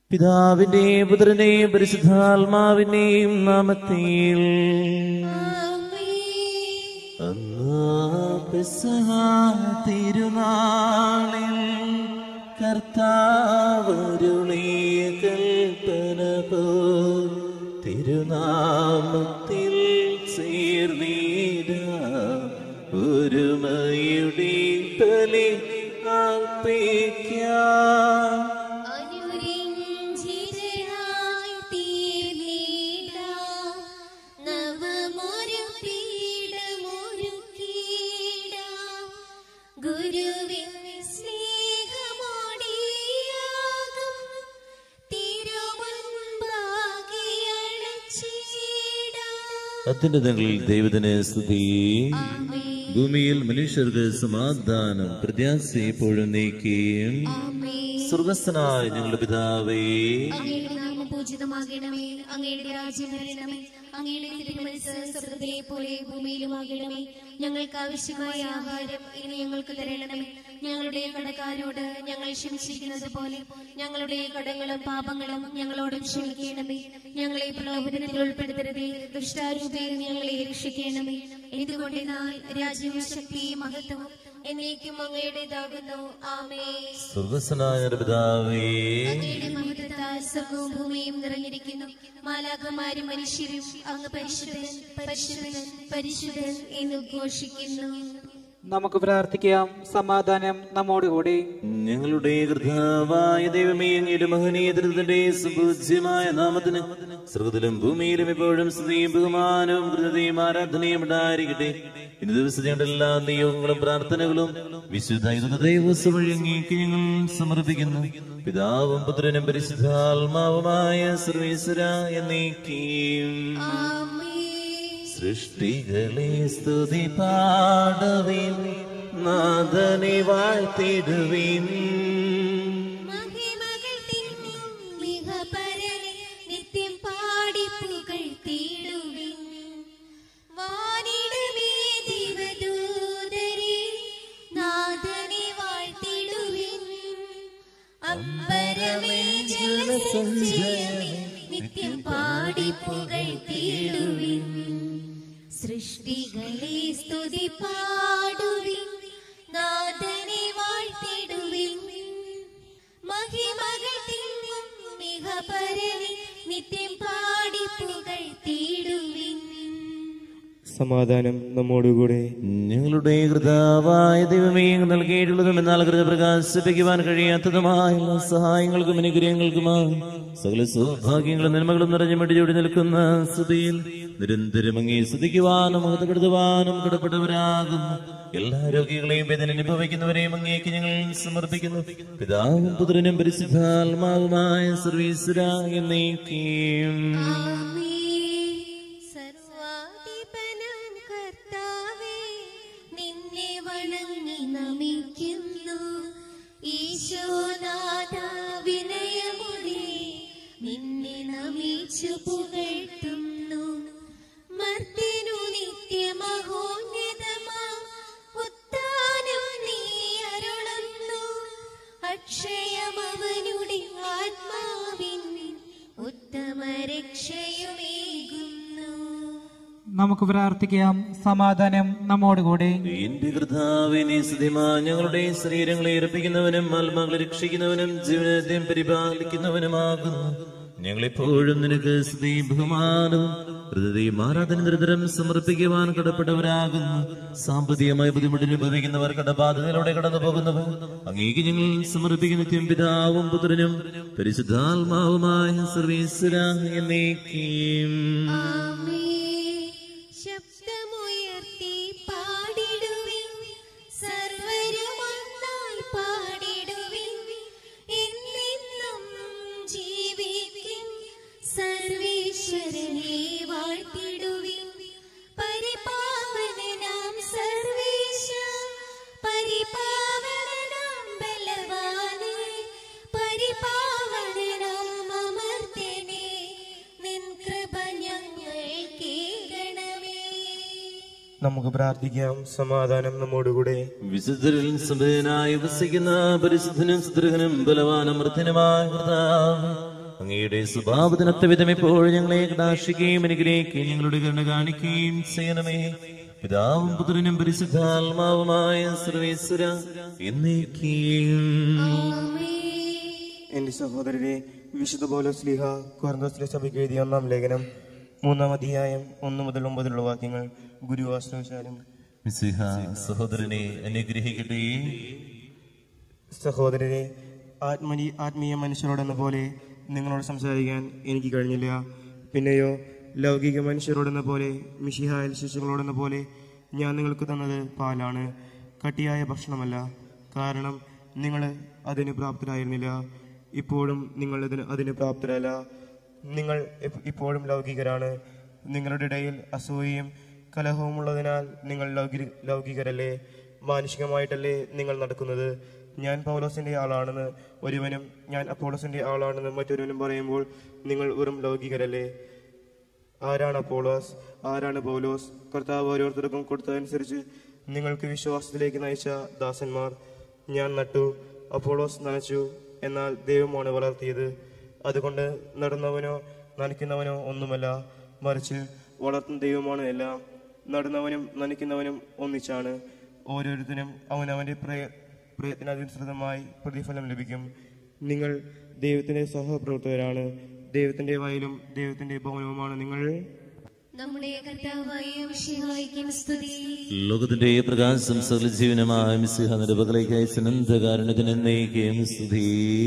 പിതാവിന്റെയും പുത്രന്റെയും പരിശുദ്ധാത്മാവിന്റെയും നാമത്തിൽ അന്നാ പെസഹ തിരുനാളിൽ കർത്താവരുളിയ കൽപ്പന പോ തിരുനാമത്തിൽ ചേർന്നീര ഒരുമയുടെ ബലി അർപ്പിക്കാം അനുരഞ്ജിതനായി തീർന്നിടാം. നവമൊരു പീഠമൊരുക്കിയിടാം. ഗുരുവിൻ സ്നേഹമോടിയാകും തിരുമുൻപാകെ അണച്ചിടാം. അത്യുന്നതങ്ങളിൽ ദൈവത്തിന് സ്തുതി ആമേൻ. ഭൂമിയിൽ മനുഷ്യർക്ക് സമാധാനം പ്രത്യാശ എപ്പോഴും നീക്കുകയും ആമേൻ. സ്വർഗസ്ഥനായ ഞങ്ങളുടെ പിതാവേ അങ്ങയുടെ നാമം പൂജിതമാകണമേ അങ്ങയുടെ രാജ്യം വരണമേ അങ്ങയുടെ തിരുമനസ് സ്വർഗത്തിലെ പോലെ ഭൂമിയിലുമാകണമേ ഞങ്ങൾക്ക് ആവശ്യമായ ആഹാരം ഇനി ഞങ്ങൾക്ക് തരണമേ ഞങ്ങളുടെ കടക്കാരോട് ഞങ്ങൾ ക്ഷമിച്ചിരിക്കുന്നത് പോലെ ഞങ്ങളുടെ കടങ്ങളും പാപങ്ങളും ഞങ്ങളോടും ക്ഷമിക്കണമേ ഞങ്ങളെ പ്രലോഭനത്തിൽ ഉൾപ്പെടുത്തരുതേ ദുഷ്ടാരൂപയിൽ ഞങ്ങളെ രക്ഷിക്കണമേ എന്തുകൊണ്ടെന്നാൽ രാജ്യവും ശക്തിയും മഹത്വവും എന്നേക്കും അങ്ങയുടേതാകുന്നു ആമേ സ്വർഗസ്ഥനായ ഞങ്ങളുടെ പിതാവേ അങ്ങയുടെ മഹത്വത്താൽ സ്വർഗവും ഭൂമിയും നിറഞ്ഞിരിക്കുന്നു മാലാഖമാരും മനുഷ്യരും അങ്ങ് പരിശുദ്ധൻ പരിശുദ്ധൻ പരിശുദ്ധൻ എന്ന് ഘോഷിക്കുന്നു നമുക്ക് പ്രാർത്ഥിക്കാം സമാധാനം നമ്മോടുകൂടി ഞങ്ങളുടെ കൃതാവായ ദൈവമേ അങ്ങയുടെ മഹനീയതൃത്തിന്റെ സുപൂജ്യമായ നാമത്തിന് സ്വർഗത്തിലും ഭൂമിയിലും എപ്പോഴും സ്തുതിയും ബഹുമാനവും കൃതയും ആരാധനയും ഉണ്ടായിരിക്കട്ടെ ഇന്ന് ദിവസം ഞങ്ങളുടെ എല്ലാ നിയോഗങ്ങളും പ്രാർത്ഥനകളും വിശുദ്ധ ദൈവസ് വഴി അങ്ങേക്ക് ഞങ്ങൾ സമർപ്പിക്കുന്നു പിതാവും പുത്രനും പരിശുദ്ധാത്മാവുമായ സർവീശ്വര എന്നേക്കും ആമേൻ സൃഷ്ടികളെ സ്തുതി പാടവിൻ നാഥനെ വാഴ്ത്തിടുവിൻ മഹിമകൾ തിങ്ങും മികപരനെ നിത്യം പാടി പുകഴ്ത്തിയിടുവിൻ. വാനിടമേ ദിവദൂതരെ നാഥനെ വാഴ്ത്തിടുവിൻ. അമ്പരമേ ജലസഞ്ചയമേ നിത്യം പാടി പുകഴ്ത്തിയിടുവിൻ. സൃഷ്ടികളെ സ്തുതി പാടുവിൻ നാഥനെ വാഴ്ത്തിടുവിൻ മഹിമകൾ തിങ്ങും മികപരനെ നിത്യം പാടി പുകഴ്ത്തിയിടുവിൻ സമാധാനം നമ്മോടുകൂടെ ഞങ്ങളുടെ കൃതാവായ ദൈവമേ അങ്ങ് നൽകിയിട്ടുള്ളതും എന്നാൽ കൃത പ്രകാശിപ്പിക്കുവാൻ കഴിയാത്തതുമായ എല്ലാ സഹായങ്ങൾക്കും അനുഗ്രഹങ്ങൾക്കുമായി സകല സൗഭാഗ്യങ്ങളും നന്മകളും നിറഞ്ഞു മിടിച്ചോടി നിൽക്കുന്ന സ്തുതിയിൽ നിരന്തരം അങ്ങേ സ്തുതിക്കുവാനും മഹത്വപ്പെടുത്തുവാനും കടപ്പെട്ടവരാകുന്നു എല്ലാ രോഗികളെയും വേദന അനുഭവിക്കുന്നവരെയും അങ്ങേക്ക് ഞങ്ങൾ സമർപ്പിക്കുന്നു പിതാവും പുത്രനും പരിശുദ്ധാത്മാവുമായ സർവീശ്വര എന്നേക്കും സർവാധിപനാം കർത്താവേ നിന്നെ വണങ്ങി നമിക്കുന്നു ഈശോനാഥ വിനയമുടെ നിന്നെ നമിച്ചു പുകഴ്ത്തുന്നു മർത്തിനു നിത്യമഹോന്നതമാ ഉത്താനം നീ അരുളുന്നു അക്ഷയമവനുടെ ആത്മാവിൻ ഉത്തമ രക്ഷയുമേകുന്നു നമുക്ക് പ്രാർത്ഥിക്കാം സമാധാനം നമ്മോടുകൂടെ എന്റെ കർത്താവിനെ സ്തുതിമാ ഞങ്ങളുടെ ശരീരങ്ങളെ ഇറപ്പിക്കുന്നവനും ആത്മാക്കളെ രക്ഷിക്കുന്നവനും ജീവനത്തെയും പരിപാലിക്കുന്നവനുമാകുന്നു ഞങ്ങളെപ്പോഴും നിനക്ക് സ്തുതി ബഹുമാനവും ഹൃദയം ആരാധന നിരന്തരം സമർപ്പിക്കുവാൻ കടപ്പെട്ടവരാകുന്നു സാമ്പത്തികമായി ബുദ്ധിമുട്ട് അനുഭവിക്കുന്നവർ കടബാധകളിലൂടെ കടന്നു പോകുന്നവർ അങ്ങേക്ക് ഞങ്ങൾ സമർപ്പിക്കുന്ന നിത്യം പിതാവും പുത്രനും പരിശുദ്ധാത്മാവുമായ സർവീശ്വര എന്നേക്കും ആമേൻ. ശബ്ദമുയർത്തി പാടിടുവിൻ സർവരുമൊന്നായി പാടിടുവിൻ എന്നെന്നും ജീവിക്കും സർവീശ്വരനെ വാഴ്ത്തിടുവിൻ പരിപാവനാം സർവേശ പരിപാവനാം ബലവാനെ പരിപാവനാം അമർത്യനെ നിൻ കൃപ ഞങ്ങൾ കേൾക്കണമേ നമുക്ക് പ്രാർത്ഥിക്കാം സമാധാനം നമ്മോടുകൂടെ വിശുദ്ധരിൽ സഭനായി വസിക്കുന്ന പരിശുദ്ധനും സുദൃഹനും ബലവാനും മൃത്യനുമായ കർത്താവ് അങ്ങയുടെ സ്വഭാവത്തിനൊത്ത വിധം എപ്പോഴും ഞങ്ങളെ കടാക്ഷിക്കുകയും അനുഗ്രഹിക്കുകയും ഞങ്ങളുടെ കരുണ കാണിക്കുകയും ചെയ്യണമേ പിതാവും പുത്രനും പരിശുദ്ധാത്മാവുമായ സർവേശ്വര എന്നേക്കും എന്റെ സഹോദരരെ വിശുദ്ധ പോലോ സ്ലീഹ കൊറന്തോസ്ലെ സഭയ്ക്ക് എഴുതിയ ഒന്നാം ലേഖനം മൂന്നാം അധ്യായം ഒന്ന് മുതൽ ഒമ്പതിലുള്ള വാക്യങ്ങൾ ഗുരു ആശ്രയിച്ചാലും മിസ്സിഹ സഹോദരനെ അനുഗ്രഹിക്കട്ടെ സഹോദരരെ ആത്മനി ആത്മീയ മനുഷ്യരോടെന്ന പോലെ നിങ്ങളോട് സംസാരിക്കാൻ എനിക്ക് കഴിഞ്ഞില്ല പിന്നെയോ ലൗകിക മനുഷ്യരോടെന്ന പോലെ മിഷിഹായൽ ശിശുക്കളോടെന്ന പോലെ ഞാൻ നിങ്ങൾക്ക് തന്നത് പാലാണ് കട്ടിയായ ഭക്ഷണമല്ല കാരണം നിങ്ങൾ അതിന് പ്രാപ്തരായിരുന്നില്ല ഇപ്പോഴും നിങ്ങൾ ഇതിന് അതിന് പ്രാപ്തരല്ല നിങ്ങൾ ഇപ്പ- ഇപ്പോഴും ലൗകികരാണ് നിങ്ങളുടെ ഇടയിൽ അസൂയയും കലഹവും ഉള്ളതിനാൽ നിങ്ങൾ ലൗകി ലൗകികരല്ലേ മാനുഷികമായിട്ടല്ലേ നിങ്ങൾ നടക്കുന്നത് ഞാൻ പൗലോസിന്റെ ആളാണെന്ന് ഒരുവനും ഞാൻ അപ്പോളോസിന്റെ ആളാണെന്ന് മറ്റൊരുവനും പറയുമ്പോൾ നിങ്ങൾ വെറും ലൗകികരല്ലേ ആരാണ് അപ്പോളോസ് ആരാണ് പൗലോസ് കർത്താവ് ഓരോരുത്തർക്കും കൊടുത്തതനുസരിച്ച് നിങ്ങൾക്ക് വിശ്വാസത്തിലേക്ക് നയിച്ച ദാസന്മാർ ഞാൻ നട്ടു അപ്പോളോസ് നനച്ചു എന്നാൽ ദൈവമാണ് വളർത്തിയത് അതുകൊണ്ട് നടുന്നവനോ നനയ്ക്കുന്നവനോ ഒന്നുമല്ല മറിച്ച് വളർത്തുന്ന ദൈവമാണ് എല്ലാം നടുന്നവനും നനയ്ക്കുന്നവനും ഒന്നിച്ചാണ് ഓരോരുത്തരും അവനവന്റെ പ്രയ പ്രയത്നാനുസൃതമായി പ്രതിഫലം ലഭിക്കും നിങ്ങൾ ദൈവത്തിന്റെ സഹപ്രവർത്തകരാണ് ദൈവത്തിന്റെ വയലും ദൈവത്തിന്റെ ഭവനവുമാണ് നിങ്ങൾ നമ്മുടെ കർത്താവായ മിശിഹായിക്കും സ്തുതി ലോകത്തിന്റെ പ്രകാശം സകല ജീവനമായ മിസ്സിഹ നിരപകളേക്ക് അയച്ചനന്തകാരണത്തിന് എന്നേക്കും സ്തുതി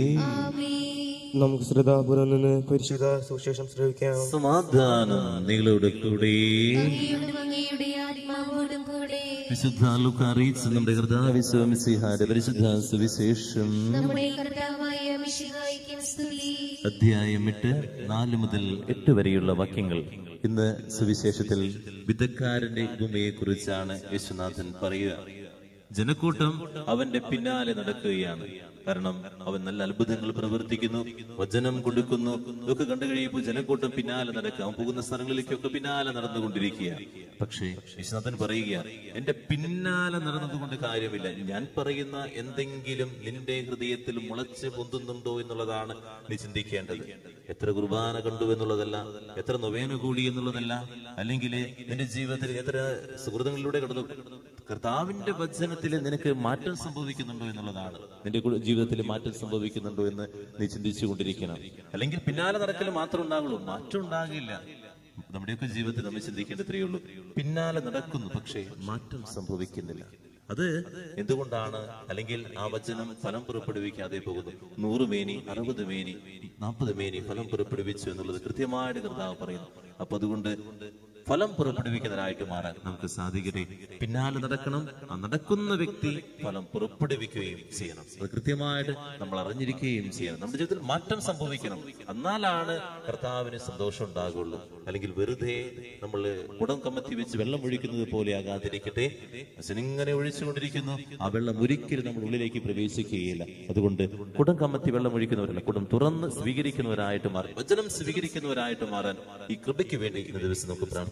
ആമേൻ നമുക്ക് ശ്രദ്ധാപുരം നിന്ന് പരിശുദ്ധ സുശേഷം ശ്രമിക്കാം സമാധാനം നിങ്ങളുടെ കൂടെ അങ്ങയോടും അങ്ങയുടെ ആത്മാവോടും കൂടെ വിശുദ്ധ ലുക്ക അറിയിച്ച നമ്മുടെ കർത്താവിശ്വമിസിഹാന്റെ പരിശുദ്ധ സുവിശേഷം നമ്മുടെ കർത്താവായ മിശിഹായിക്കും സ്തുതി അധ്യായം എട്ട് നാല് മുതൽ എട്ട് വരെയുള്ള വാക്യങ്ങൾ ഇന്ന് സുവിശേഷത്തിൽ വിദഗ്ധാരന്റെ ഉപമയെ കുറിച്ചാണ് യേശുനാഥൻ പറയുക ജനക്കൂട്ടം അവന്റെ പിന്നാലെ നടക്കുകയാണ് കാരണം അവൻ നല്ല അത്ഭുതങ്ങൾ പ്രവർത്തിക്കുന്നു വചനം കൊടുക്കുന്നു ഇതൊക്കെ കണ്ടു കഴിയുമ്പോൾ ജനക്കൂട്ടം പിന്നാലെ നടക്കുക അവൻ പോകുന്ന സ്ഥലങ്ങളിലേക്കൊക്കെ പിന്നാലെ നടന്നുകൊണ്ടിരിക്കുക പക്ഷേ വിശ്വനാഥൻ പറയുക എന്റെ പിന്നാലെ നടന്നതുകൊണ്ട് കാര്യമില്ല ഞാൻ പറയുന്ന എന്തെങ്കിലും നിന്റെ ഹൃദയത്തിൽ മുളച്ച് പൊന്തുന്നുണ്ടോ എന്നുള്ളതാണ് നീ ചിന്തിക്കേണ്ടത് എത്ര കുർബാന കണ്ടു എന്നുള്ളതല്ല എത്ര നൊവേന കൂടി എന്നുള്ളതല്ല അല്ലെങ്കിൽ നിന്റെ ജീവിതത്തിൽ എത്ര സുഹൃത്തുക്കളിലൂടെ കടന്നു കർത്താവിന്റെ വചനത്തിൽ നിനക്ക് മാറ്റം സംഭവിക്കുന്നുണ്ടോ എന്നുള്ളതാണ് നിന്റെ കു- ജീവിതത്തിൽ മാറ്റം സംഭവിക്കുന്നുണ്ടോ എന്ന് നീ ചിന്തിച്ചു കൊണ്ടിരിക്കണം അല്ലെങ്കിൽ പിന്നാലെ നടക്കൽ മാത്രം ഉണ്ടാകുള്ളൂ മാറ്റം ഉണ്ടാകില്ല നമ്മുടെയൊക്കെ ജീവിതത്തിൽ നമ്മൾ ചിന്തിക്കേണ്ട ഇത്രയേ ഉള്ളൂ പിന്നാലെ നടക്കുന്നു പക്ഷേ മാറ്റം സംഭവിക്കുന്നില്ല അത് എന്തുകൊണ്ടാണ് അല്ലെങ്കിൽ ആ വചനം ഫലം പുറപ്പെടുവിക്കാതെ പോകുന്നു നൂറ് മേനി അറുപത് മേനി നാൽപ്പത് മേനി ഫലം പുറപ്പെടുവിച്ചു എന്നുള്ളത് കൃത്യമായിട്ട് കർത്താവ് പറയുന്നു അപ്പൊ അതുകൊണ്ട് ഫലം പുറപ്പെടുവിക്കുന്നതിനായിട്ട് മാറാൻ നമുക്ക് സാധിക്കട്ടെ പിന്നാലെ നടക്കണം ആ നടക്കുന്ന വ്യക്തി ഫലം പുറപ്പെടുവിക്കുകയും ചെയ്യണം അത് കൃത്യമായിട്ട് നമ്മൾ അറിഞ്ഞിരിക്കുകയും ചെയ്യണം നമ്മുടെ ജീവിതത്തിൽ മാറ്റം സംഭവിക്കണം എന്നാലാണ് കർത്താവിന് സന്തോഷം ഉണ്ടാകുള്ളൂ അല്ലെങ്കിൽ വെറുതെ നമ്മൾ കുടം കമ്മത്തി വെച്ച് വെള്ളം ഒഴിക്കുന്നത് പോലെ ആകാതിരിക്കട്ടെ ഇങ്ങനെ ഒഴിച്ചുകൊണ്ടിരിക്കുന്നു ആ വെള്ളം ഒരിക്കലും നമ്മുടെ ഉള്ളിലേക്ക് പ്രവേശിക്കുകയില്ല അതുകൊണ്ട് കുടം കമ്മത്തി വെള്ളം ഒഴിക്കുന്നവരല്ല കുടം തുറന്ന് സ്വീകരിക്കുന്നവരായിട്ട് മാറി വചനം സ്വീകരിക്കുന്നവരായിട്ട് മാറാൻ ഈ കൃപയ്ക്ക് വേണ്ടി ഇന്ന് ദിവസം നമുക്ക് പ്രാർത്ഥിക്കാം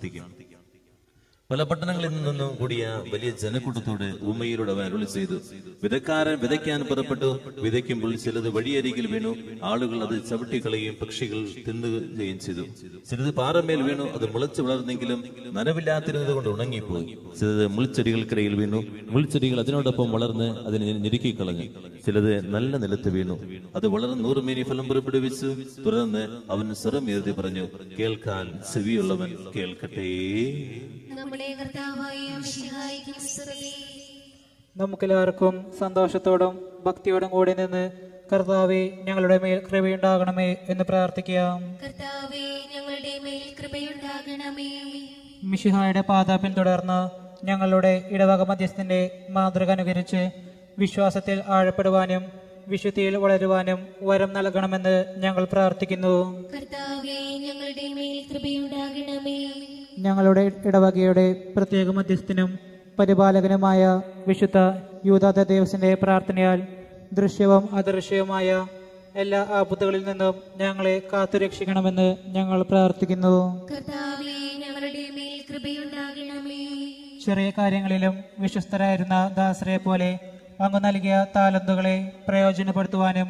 പല പട്ടണങ്ങളിൽ നിന്നും കൂടിയ വലിയ ജനക്കൂട്ടത്തോട് ഉമ്മയിലൂടെ അവൻ അരുളി ചെയ്തു വിതക്കാരൻ വിതയ്ക്കാൻ പുറപ്പെട്ടു വിതയ്ക്കുമ്പോൾ ചിലത് വഴിയരികിൽ വീണു ആളുകൾ അത് ചവിട്ടിക്കളയുകയും പക്ഷികൾ തിന്നുകയും ചെയ്തു ചിലത് പാറമേൽ വീണു അത് മുളച്ചു വളർന്നെങ്കിലും നനവില്ലാത്തിരുന്നത് കൊണ്ട് ഉണങ്ങിപ്പോയി ചിലത് മുൾച്ചെടികൾക്കിടയിൽ വീണു മുൾച്ചെടികൾ അതിനോടൊപ്പം വളർന്ന് അതിനെ ഞെരുക്കിക്കളഞ്ഞു ചിലത് നല്ല നിലത്ത് വീണു അത് വളർന്ന് നൂറുമേനി ഫലം പുറപ്പെടുവിച്ചു തുടർന്ന് അവൻ സ്വരമേറി പറഞ്ഞു കേൾക്കാൻ ചെവിയുള്ളവൻ കേൾക്കട്ടെ നമ്മുടെ കർത്താവായ മിശിഹായിക്കും സ്തുതി നമുക്കെല്ലാവർക്കും സന്തോഷത്തോടും ഭക്തിയോടും കൂടി നിന്ന് കർത്താവെ ഞങ്ങളുടെ മേൽ കൃപയുണ്ടാകണമേ എന്ന് പ്രാർത്ഥിക്കാം കർത്താവേ ഞങ്ങളുടെ മേൽ കൃപയുണ്ടാകണമേ മിഷിഹായുടെ പാത പിന്തുടർന്ന് ഞങ്ങളുടെ ഇടവക മധ്യസ്ഥന്റെ മാതൃക അനുകരിച്ച് വിശ്വാസത്തിൽ ആഴപ്പെടുവാനും വിശുദ്ധിയിൽ വളരുവാനും വരം നൽകണമെന്ന് ഞങ്ങൾ പ്രാർത്ഥിക്കുന്നു കർത്താവേ ഞങ്ങളുടെ മേൽ കൃപയുണ്ടാകണമേ ഞങ്ങളുടെ ഇടവകയുടെ പ്രത്യേക മധ്യസ്ഥനും പരിപാലകനുമായ വിശുദ്ധ യൂതാത ദേവസിന്റെ പ്രാർത്ഥനയാൽ ദൃശ്യവും അദൃശ്യവുമായ എല്ലാ ആപത്തുകളിൽ നിന്നും ഞങ്ങളെ കാത്തുരക്ഷിക്കണമെന്ന് ഞങ്ങൾ പ്രാർത്ഥിക്കുന്നു കർത്താവേ ഞങ്ങളുടെ മേൽ കൃപയുണ്ടാകണമേ ചെറിയ കാര്യങ്ങളിലും വിശ്വസ്തരായിരുന്ന ദാസരെ പോലെ അങ്ങ് നൽകിയ താലന്തുകളെ പ്രയോജനപ്പെടുത്തുവാനും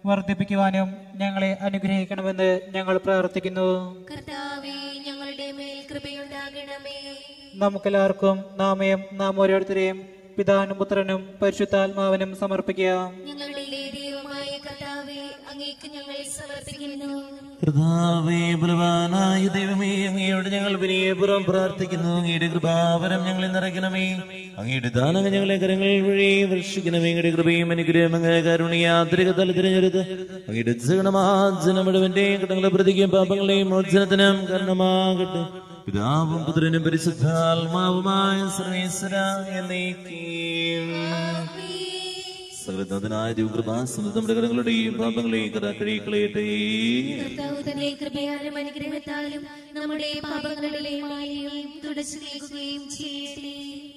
വർദ്ധിപ്പിക്കുവാനും ഞങ്ങളെ അനുഗ്രഹിക്കണമെന്ന് ഞങ്ങൾ പ്രാർത്ഥിക്കുന്നു കർത്താവേ ഞങ്ങളുടെ മേൽ കൃപയുണ്ടാകണമേ നമുക്കെല്ലാവർക്കും നാമയും നാം ഓരോരുത്തരെയും പിതാനും പുത്രനും പരിശുദ്ധാത്മാവിനും സമർപ്പിക്കാം ഞങ്ങളുടെ ദൈവമായ കർത്താവേ അങ്ങേക്ക് ഞങ്ങൾ സമർപ്പിക്കുന്നു കർത്താവേ ബലവാനായ ദൈവമേ അങ്ങയോട് ഞങ്ങൾ വിനയപുറം പ്രാർത്ഥിക്കുന്നു അങ്ങയുടെ കൃപാവരം ഞങ്ങളെ നിറയ്ക്കണമേ അങ്ങയുടെ ദാനങ്ങൾ ഞങ്ങളെ കരങ്ങൾ വഴി വർഷിക്കണമേ അങ്ങയുടെ കൃപയും അനുഗ്രഹം അങ്ങ് കരുണിയാത്രിക തല തിരഞ്ഞെടുത്ത് അങ്ങയുടെ ജനമാജനമിടവന്റെയും കടങ്ങളെ പ്രതിക്കും പാപങ്ങളെയും മോചനത്തിനും കാരണമാകട്ടെ പിതാവും പുത്രനും പരിശുദ്ധാത്മാവുമായ സർവേശ്വര എന്നേക്കും സകലനാഥനായ ദൈവകൃപാസനം നമ്മുടെ കടങ്ങളുടെയും പാപങ്ങളെയും കഥ കഴിക്കളയട്ടെ കർത്താവ് തന്നെ കൃപയാലും അനുഗ്രഹത്താലും നമ്മുടെ പാപങ്ങളുടെ മാലിന്യം തുടച്ചു നീക്കുകയും ചെയ്യട്ടെ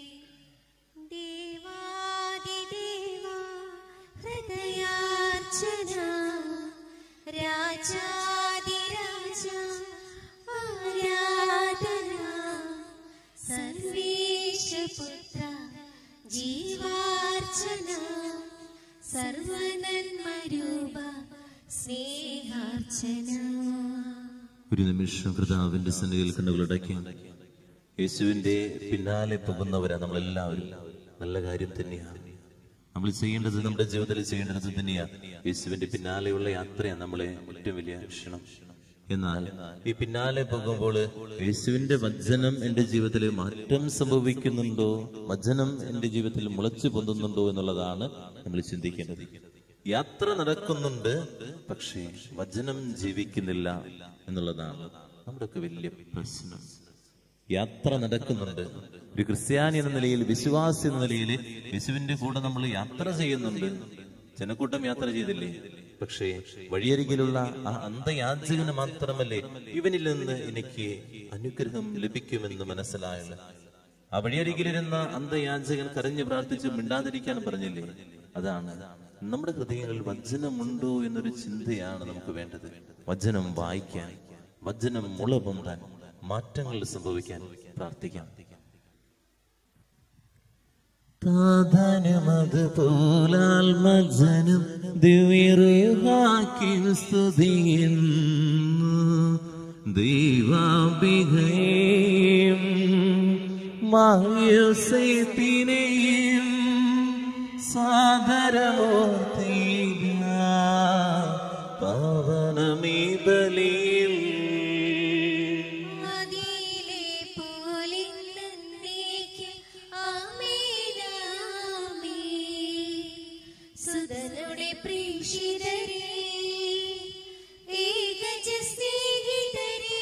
ദേവാദിദേവാ ഹൃദയാർച്ചന രാജാതിരാജ ആരാധന സർവേശപുത്ര ജീവാർച്ചന സർവനന്മരൂപ സ്നേഹാർച്ചന ഒരു നിമിഷം കർത്താവിന്റെ സന്നിധിയിൽ കണ്ണുകളടക്കി യേശുവിന്റെ പിന്നാലെ പോകുന്നവരാ നമ്മളെല്ലാവരും നല്ല കാര്യം തന്നെയാണ് നമ്മൾ ചെയ്യേണ്ടത് നമ്മുടെ ജീവിതത്തിൽ ചെയ്യേണ്ടത് തന്നെയാണ് യേശുവിന്റെ പിന്നാലെയുള്ള യാത്രയാണ് നമ്മളെ ഏറ്റവും വലിയ ക്ഷണം എന്നാൽ ഈ പിന്നാലെ പോകുമ്പോൾ യേശുവിന്റെ വചനം എന്റെ ജീവിതത്തിൽ മാറ്റം സംഭവിക്കുന്നുണ്ടോ വചനം എന്റെ ജീവിതത്തിൽ മുളച്ചു പൊന്തുന്നുണ്ടോ എന്നുള്ളതാണ് നമ്മൾ ചിന്തിക്കേണ്ടത് യാത്ര നടക്കുന്നുണ്ട് പക്ഷേ വചനം ജീവിക്കുന്നില്ല എന്നുള്ളതാണ് നമ്മുടെയൊക്കെ വലിയ പ്രശ്നം യാത്ര നടക്കുന്നുണ്ട് ഒരു ക്രിസ്ത്യാനി എന്ന നിലയിൽ വിശ്വാസി എന്ന നിലയിൽ യേശുവിന്റെ കൂടെ നമ്മൾ യാത്ര ചെയ്യുന്നുണ്ട് ജനക്കൂട്ടം യാത്ര ചെയ്തില്ലേ പക്ഷേ വഴിയരികിലുള്ള ആ അന്ധയാചകന് മാത്രമല്ലേ ഇവനിൽ നിന്ന് എനിക്ക് അനുഗ്രഹം ലഭിക്കുമെന്ന് മനസ്സിലായത് ആ വഴിയരികിലിരുന്ന അന്ധയാചകൻ കരഞ്ഞു പ്രാർത്ഥിച്ച് മിണ്ടാതിരിക്കാൻ പറഞ്ഞില്ലേ അതാണ് നമ്മുടെ ഹൃദയങ്ങളിൽ വചനമുണ്ടോ എന്നൊരു ചിന്തയാണ് നമുക്ക് വേണ്ടത് വചനം വായിക്കാൻ വചനം മുള പൊന്താൻ മാറ്റങ്ങൾ സംഭവിക്കാൻ പ്രാർത്ഥിക്കാം താതനമത് പോലാൽ മജനം ദിവ്യറുഹാക്കി സ്തുതിയുന്നു ദൈവാംബികയും മായുസേത്തിനെയും സാദരമൂർത്തിക പാവനമീ ബലിയിൽ മതിയിലെ പോലിന്നേക്ക് ആമേനാമേ. സുതനുടെ പ്രേക്ഷിതരേ, ഏകജ സ്നേഹിതരേ,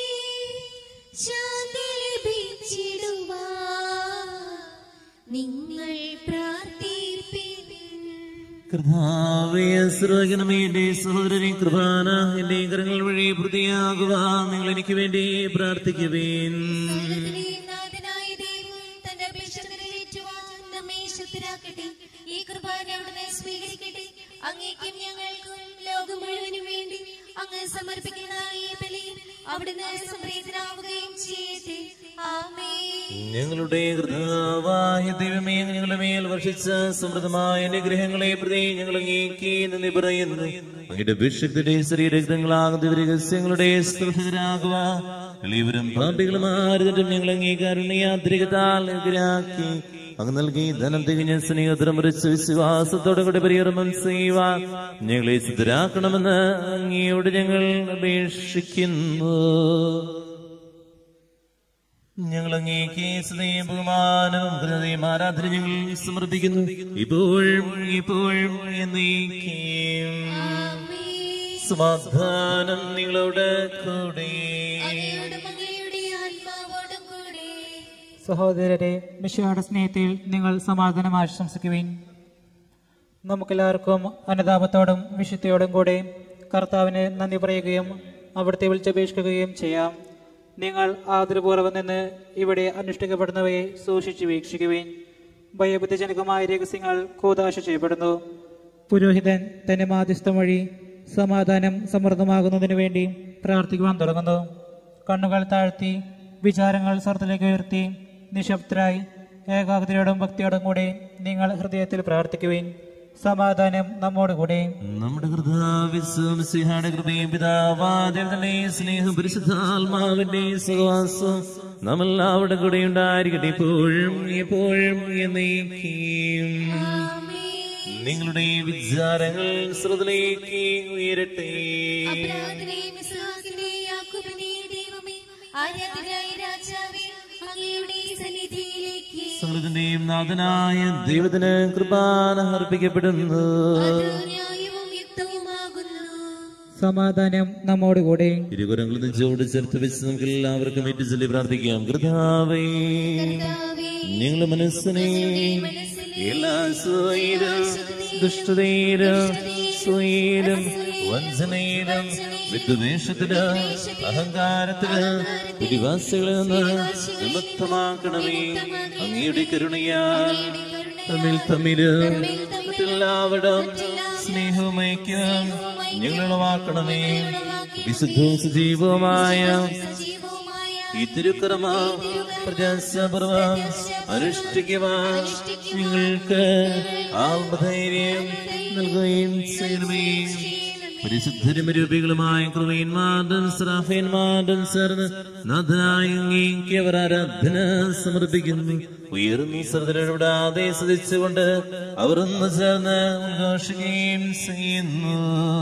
ശാന്തി ലഭിച്ചിടുവാൻ നിങ്ങൾ പ്രാർത്ഥിപ്പിൻ കർത്താവേ സ്രോഗണമേ എന്റെ സഹോദരനെ കൃപാന എന്റെ കരങ്ങൾ വഴി പ്രതിയാകുക നിങ്ങൾ എനിക്ക് വേണ്ടി പ്രാർത്ഥിക്കുവേൻ സകലത്തിലെ നാഥനായ ദൈവം തന്റെ അപേക്ഷ നിറവേറ്റുവാൻ നമ്മെ ശക്തരാക്കട്ടെ. ഈ കുർബാന അവിടുന്ന് സ്വീകരിക്കട്ടെ അങ്ങേക്കും ഞങ്ങൾക്കും ലോകം മുഴുവനും വേണ്ടി അങ്ങ് സമർപ്പിക്കുന്ന ഈ ബലി അവിടുന്ന് സംപ്രീതനാവുകയും ചെയ്യട്ടെ ആമേൻ ഞങ്ങളുടെ കൃതാവായ ദൈവമേ ഞങ്ങളുടെ മേൽ വർഷിച്ച സമൃദ്ധമായ അനുഗ്രഹങ്ങളെ പ്രതി ഞങ്ങൾ അങ്ങേക്ക് നന്ദി പറയുന്നു അങ്ങയുടെ വിശുദ്ധയുടെ ശരീരങ്ങളാകുന്ന രഹസ്യങ്ങളുടെ സ്തുതരാകുക എളിയവരും പാപികളുമാരും ഞങ്ങൾ അംഗീകാരണയാത്രികതാൽ എതിരാക്കി അങ്ങ് നൽകി ധനം തികഞ്ഞ സ്നേഹത്തിനും മറിച്ച് വിശ്വാസത്തോടെ കൂടെ പരികർമ്മം ചെയ്യുവാൻ ഞങ്ങളെ സിദ്ധരാക്കണമെന്ന് അങ്ങയോട് ഞങ്ങൾ അപേക്ഷിക്കുന്നു ഞങ്ങൾ അങ്ങേക്ക് സ്നേഹം ബഹുമാനവും ഹൃദയം ആരാധന ഞങ്ങൾ സമർപ്പിക്കുന്നു ഇപ്പോഴും ഇപ്പോഴും എന്നേക്കും സമാധാനം നിങ്ങളോട് കൂടെ അങ്ങയോടും അങ്ങയുടെ ആത്മാവോടും കൂടെ സഹോദരരെ മിശയുടെ സ്നേഹത്തിൽ നിങ്ങൾ സമാധാനം ആശംസിക്കുവിൻ നമുക്കെല്ലാവർക്കും അനുതാപത്തോടും വിശുദ്ധിയോടും കൂടെ കർത്താവിന് നന്ദി പറയുകയും അവിടുത്തെ വിളിച്ചപേക്ഷിക്കുകയും ചെയ്യാം നിങ്ങൾ ആദരപൂർവ്വം നിന്ന് ഇവിടെ അനുഷ്ഠിക്കപ്പെടുന്നവയെ സൂക്ഷിച്ചു വീക്ഷിക്കുവിൻ ഭയബുദ്ധിജനകമായ രഹസ്യങ്ങൾ കൂതാശ ചെയ്യപ്പെടുന്നു പുരോഹിതൻ തന്റെ മാധ്യസ്ഥം വഴി സമാധാനം സമൃദ്ധമാകുന്നതിനു വേണ്ടി പ്രാർത്ഥിക്കുവാൻ തുടങ്ങുന്നു കണ്ണുകൾ താഴ്ത്തി വിചാരങ്ങൾ സ്വർത്തിലേക്ക് ഉയർത്തി നിശബ്ദരായി ഏകാഗ്രതയോടും ഭക്തിയോടും കൂടെ നിങ്ങൾ ഹൃദയത്തിൽ പ്രാർത്ഥിക്കുവിൻ സമാധാനം നമ്മോടുകൂടെ നമ്മുടെ കൃതാവിശ്വസിഹാടെ കൃപയും പിതാവാദേവന്റെ സ്നേഹം പരിശുദ്ധാത്മാവിന്റെ സഹവാസം നമ്മളെല്ലാവരുടെ കൂടെ ഉണ്ടായിരിക്കട്ടെ ഇപ്പോഴും എപ്പോഴും എന്നേക്കും നിങ്ങളുടെ വിചാരങ്ങൾ ശ്രുതിലേക്ക് ഉയരട്ടെ അബ്രാഹത്തിനെയും ഇസ്ഹാക്കിനെയും യാക്കോബിനെയും ദൈവമേ, ആരാധനായ രാജാവേ, അങ്ങയുടെ സന്നിധിയിലേക്ക് സകലത്തിന്റെയും നാഥനായ ദൈവത്തിന് കൃപാന അർപ്പിക്കപ്പെടുന്നു അത് ന്യായവും യുക്തവുമാകുന്നു സമാധാനം നമ്മോടുകൂടെ ഇരുകുരങ്ങൾ നെഞ്ചോട് ചേർത്ത് വെച്ച് നമുക്ക് എല്ലാവർക്കും ഏറ്റു ചൊല്ലി പ്രാർത്ഥിക്കാം കൃതാവേ കർത്താവേ, ഞങ്ങളുടെ മനസ്സിനെ മനസ്സിലെ എല്ലാ സ്വൈരം ദുഷ്ടതയിലും സ്വൈരം വഞ്ചനയിലും വിദ്വേഷത്തില് അഹങ്കാരത്തില് പിടിവാസികളിൽ നിന്ന് വിമുക്തമാക്കണമേ അങ്ങയുടെ കരുണയാൽ തമ്മിൽ തമ്മില് എല്ലാവരും സ്നേഹമേക്കും ഞങ്ങളുളവാക്കണമേ വിശുദ്ധവും സജീവവുമായ സജീവവുമായ ഈ തിരുക്കർമ്മ പ്രജാസപർവം അനുഷ്ഠിക്കുവാൻ നിങ്ങൾക്ക് ആത്മധൈര്യം നൽകുകയും ചെയ്യണമേ പരിശുദ്ധരും രൂപികളുമായ കൃവീന്മാരും സ്രാഫേന്മാരും ചേർന്ന് നാഥനായ അങ്ങേക്ക് അവർ ആരാധന സമർപ്പിക്കുന്നു ഉയർന്ന ശ്രദ്ധയോടാതെ സ്തുതിച്ചുകൊണ്ട് അവർ ഒന്ന് ചേർന്ന് ഉദ്ഘോഷിക്കുകയും ചെയ്യുന്നു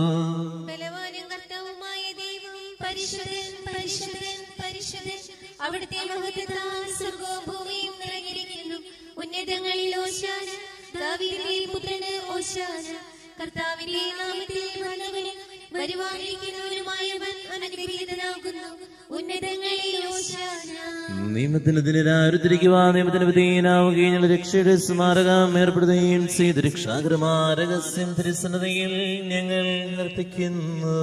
ബലവാനും കർത്താവുമായ ദൈവം പരിശുദ്ധൻ പരിശുദ്ധൻ പരിശുദ്ധൻ അവിടുത്തെ മഹത്വത്താൽ സ്വർഗവും ഭൂമിയും നിറഞ്ഞിരിക്കുന്നു ഉന്നതങ്ങളിൽ ഓശാന ദാവീദിന്റെ പുത്രന് ഓശാന കർത്താവിന്റെ നാമത്തിൽ വന്നവനും വരുവാനിരിക്കുന്നവനുമായവൻ അനുഗ്രഹീതനാകുന്നു ഉന്നതങ്ങളിൽ ഓശാന നിയമത്തിനെതിരാരുത്തിരിക്കുവാൻ നിയമത്തിന് വിധേയനാവുകയും ഞങ്ങൾ രക്ഷയുടെ സ്മാരകം ഏർപ്പെടുത്തുകയും ചെയ്ത് രക്ഷാകരമാരഹസ്യം തിരുസന്നതയിൽ ഞങ്ങൾ അർപ്പിക്കുന്നു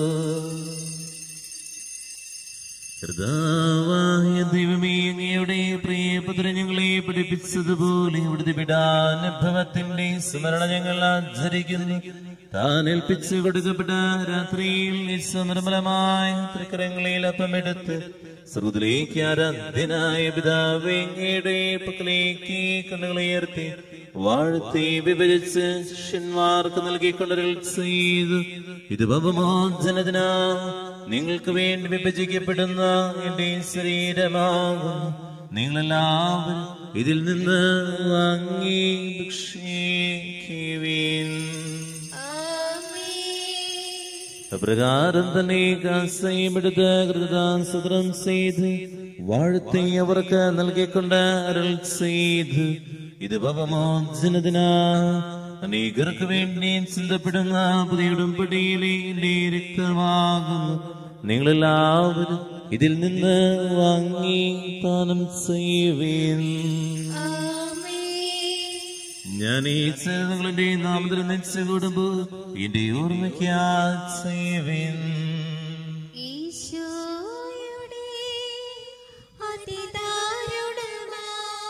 കർത്താവായ ദൈവമേ അങ്ങയുടെ പ്രിയപുത്രൻ ഞങ്ങളെ പഠിപ്പിച്ചതുപോലെ ഇവിടുത്തെ പിടാനുഭവത്തിന്റെ സ്മരണ ഞങ്ങൾ ആചരിക്കുന്നു താൻ ഏൽപ്പിച്ചു കൊടുക്കപ്പെട്ട രാത്രിയിൽ നിർമ്മലമായ തൃക്കരങ്ങളിൽ അപ്പമെടുത്ത് ശ്രുതിലേക്ക് ആരാധ്യനായ പിതാവേ അങ്ങയുടെ പക്കലേക്ക് കണ്ണുകളുയർത്തി വാഴ്ത്തി വിഭജിച്ച് ശിഷ്യന്മാർക്ക് നൽകിക്കൊണ്ടൊരു ചെയ്തു ഇത് ഭവമോചനത്തിനാ നിങ്ങൾക്ക് വേണ്ടി വിഭജിക്കപ്പെടുന്ന എന്റെ ശരീരമാകുന്നു നിങ്ങളെല്ലാവരും ഇതിൽ നിന്ന് വാങ്ങി ഭക്ഷിക്കുവിൻ അപ്രകാരം തന്നെ കാസയുമെടുത്ത് കൃതാസുത്രം ചെയ്ത് വാഴ്ത്തി അവർക്ക് നൽകിക്കൊണ്ട് അരുൾ ചെയ്ത് ഇത് ഭവമോചനത്തിനാ അനേകർക്ക് വേണ്ടി ചിന്തപ്പെടുന്ന പുതിയ ഉടമ്പടിയിലെ എന്റെ രക്തമാകുന്നു നിങ്ങളെല്ലാവരും ഇതിൽ നിന്ന് വാങ്ങി പാനം ചെയ്യുവേൻ ഞാൻ ഈ നിങ്ങളുടെ നാമത്തിൽ നിശ്ചയ കൂടുമ്പോ എന്റെ ഓർമ്മയ്ക്കാ ചെയ്യുവേൻ ഈശോയുടെ അതിദാരുണമാ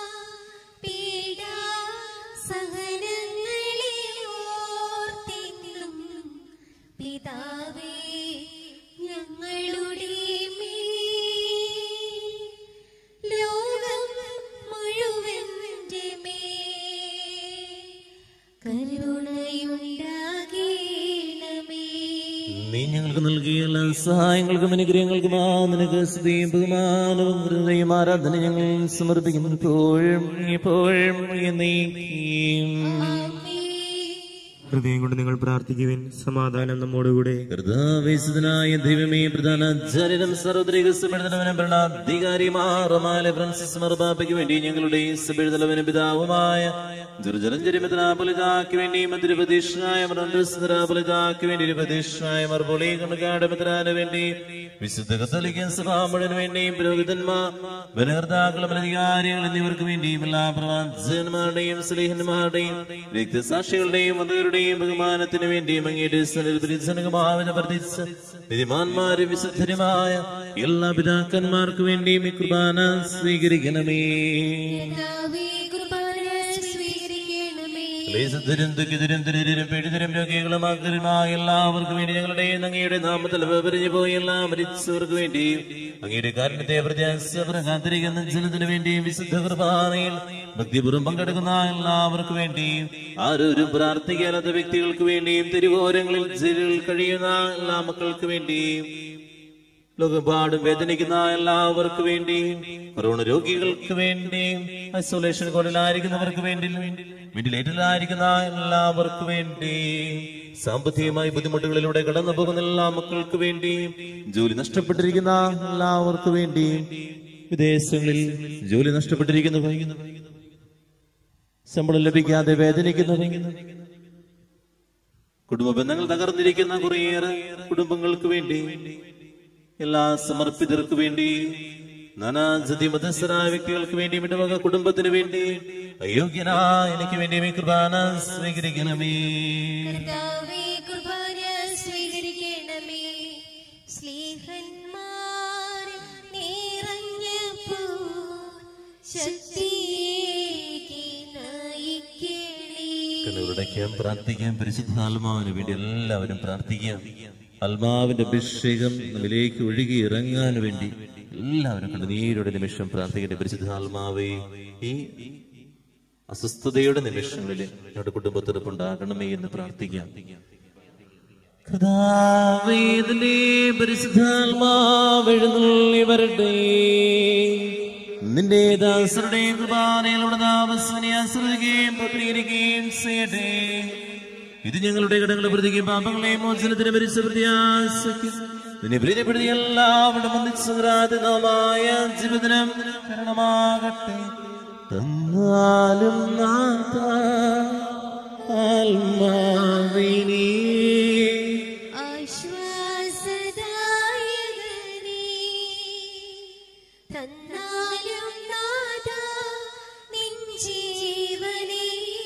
പീഡാ സഹനങ്ങളെ ഓർത്തിന്നും പിതാവേ ഞങ്ങളുടെ മേൽ ലോകം മുഴുവന്റെ മേൽ കരുണയുണ്ടാകേണമേ നീ ഞങ്ങൾക്ക് നൽകിയ എല്ലാ സഹായങ്ങൾക്കും അനുഗ്രഹങ്ങൾക്കും ആ നിനക്ക് സ്തുതിയും ബഹുമാനവും ഹൃദയം ആരാധന ഞങ്ങൾ സമർപ്പിക്കുന്നു ഇപ്പോഴും ഇപ്പോഴും എന്നേക്കും ഹൃദയം കൊണ്ട് നിങ്ങൾ പ്രാർത്ഥിക്കുവിൻ സമാധാനം നമ്മോടുകൂടെ കർത്താവേശനായ ദൈവമേ പ്രധാന ആചാര്യനും സർവ്വത്രിക സഭയുടെ ഭരണാധികാരിമാറമാല ഫ്രാൻസിസ് മർബാപ്പയ്ക്ക് വേണ്ടി ഞങ്ങളുടെ സഭയുടെ തലവനും പിതാവുമായ ജുർജലഞ്ചരിമിത്രാപുലിതാക്ക് വേണ്ടി മന്ത്രിപതീക്ഷനായ മറണ്ടസ്തരാപുലിതാക്ക് വേണ്ടി ഉപതീക്ഷനായ മർബോളി കണക്കാട് മിത്രാന് വേണ്ടി വിശുദ്ധ കത്തോലിക്കൻ സഭാ മുഴുവൻ വേണ്ടിയും പുരോഹിതന്മാർ ബലഹർത്താക്കളും അധികാരികൾ എന്നിവർക്ക് വേണ്ടിയും എല്ലാ പ്രവാചകന്മാരുടെയും സ്നേഹന്മാരുടെയും രക്തസാക്ഷികളുടെയും വധകരുടെയും ബഹുമാനത്തിന് വേണ്ടിയും അങ്ങയുടെ സന്നിധിഭാവന വർദ്ധിച്ച് വിധിമാന്മാരും വിശുദ്ധരുമായ എല്ലാ പിതാക്കന്മാർക്ക് വേണ്ടിയും ഈ കുർബാന സ്വീകരിക്കണമേ കർത്താവേ, കുർബാന സ്വീകരിക്കണമേ ക്ലേശത്തിലും ദുഃഖിതരും ദരിദ്രരും പീഡിതരും രോഗികളും അഗ്രമായ എല്ലാവർക്കും വേണ്ടി ഞങ്ങളുടെ അങ്ങയുടെ നാമത്തിൽ വിവരിഞ്ഞു പോയി എല്ലാ മരിച്ചവർക്ക് വേണ്ടി അങ്ങയുടെ കാരണത്തെ പ്രത്യാശപരം കാത്തിരിക്കുന്ന ജനത്തിനു വേണ്ടിയും വിശുദ്ധ കുർബാനയിൽ ഭക്തിപൂർവ്വം പങ്കെടുക്കുന്ന എല്ലാവർക്കും വേണ്ടിയും ആരോരും പ്രാർത്ഥിക്കാത്ത വ്യക്തികൾക്ക് വേണ്ടിയും തിരുവോരങ്ങളിൽ ജയിലിൽ കഴിയുന്ന എല്ലാ മക്കൾക്ക് വേണ്ടിയും ലോകപാടും വേദനിക്കുന്ന എല്ലാവർക്കും വേണ്ടിയും കൊറോണ രോഗികൾക്ക് വേണ്ടിയും ഐസൊലേഷൻ കോളിലായിരിക്കുന്നവർക്ക് വേണ്ടി വെന്റിലേറ്ററിലായിരിക്കുന്ന എല്ലാവർക്കും വേണ്ടിയും സാമ്പത്തികമായി ബുദ്ധിമുട്ടുകളിലൂടെ കടന്നു പോകുന്ന എല്ലാ മക്കൾക്ക് വേണ്ടിയും ജോലി നഷ്ടപ്പെട്ടിരിക്കുന്ന എല്ലാവർക്കും വേണ്ടിയും വിദേശങ്ങളിൽ ജോലി നഷ്ടപ്പെട്ടിരിക്കുന്നവർ ശമ്പളം ലഭിക്കാതെ വേദനിക്കുന്നവർ കുടുംബ ബന്ധങ്ങൾ തകർന്നിരിക്കുന്ന കുറേയേറെ കുടുംബങ്ങൾക്ക് വേണ്ടി എല്ലാ സമർപ്പിതർക്ക് വേണ്ടി നാനാജതി മതസ്ഥരായ വ്യക്തികൾക്ക് വേണ്ടി ഇടവക കുടുംബത്തിന് വേണ്ടി അയോഗ്യനായ എനിക്ക് വേണ്ടി ഈ കൃപാന സ്വീകരിക്കണമേ കർത്താവേ കുർബാന സ്വീകരിക്കണമേ സ്നേഹന്മാർ നിറഞ്ഞപ്പോൾ ശക്തിയേകി നയിക്കണേ കണ്ണുടയ്ക്കാം പ്രാർത്ഥിക്കാം പരിശുദ്ധാത്മാവിന് വേണ്ടി എല്ലാവരും പ്രാർത്ഥിക്കാം ആത്മാവിന്റെ അഭിഷേകം നമ്മിലേക്ക് ഒഴുകി ഇറങ്ങാൻ വേണ്ടി എല്ലാവരും കണ്ണുനീരുടെ നിമിഷം പ്രാർത്ഥിക്കട്ടെ പരിശുദ്ധാത്മാവേ ഈ അസ്വസ്ഥതയുടെ നിമിഷങ്ങളിൽ ഞങ്ങളുടെ കുടുംബത്തിറപ്പുണ്ടാകണമേ എന്ന് പ്രാർത്ഥിക്കാം കർത്താവേ, ഇതിന്റെ പരിശുദ്ധാത്മാവ് എഴുന്നള്ളി വരട്ടെ നിന്റെ ദാസരുടെയും കൃപാനയിലൂടെ നാമസ്വനെ ആശ്രയിക്കുകയും പത്രീകരിക്കുകയും ചെയ്യട്ടെ ഇത് ഞങ്ങളുടെ കടങ്ങളുടെ പ്രതിക്ക് പാപങ്ങളെ മോചനത്തിന് ഭരിച്ച പ്രത്യാശയ്ക്ക് നിന്നെ പ്രീതിപ്പെടുത്തി എല്ലാവരുടെ ഒന്നിച്ചുമായ ജീവിതനം കരണമാകട്ടെ തന്നാലും നാഥ ആത്മാവിനീ ആശ്വാസദായകനേ തന്നാലും നാഥാ നിൻ ജീവനേ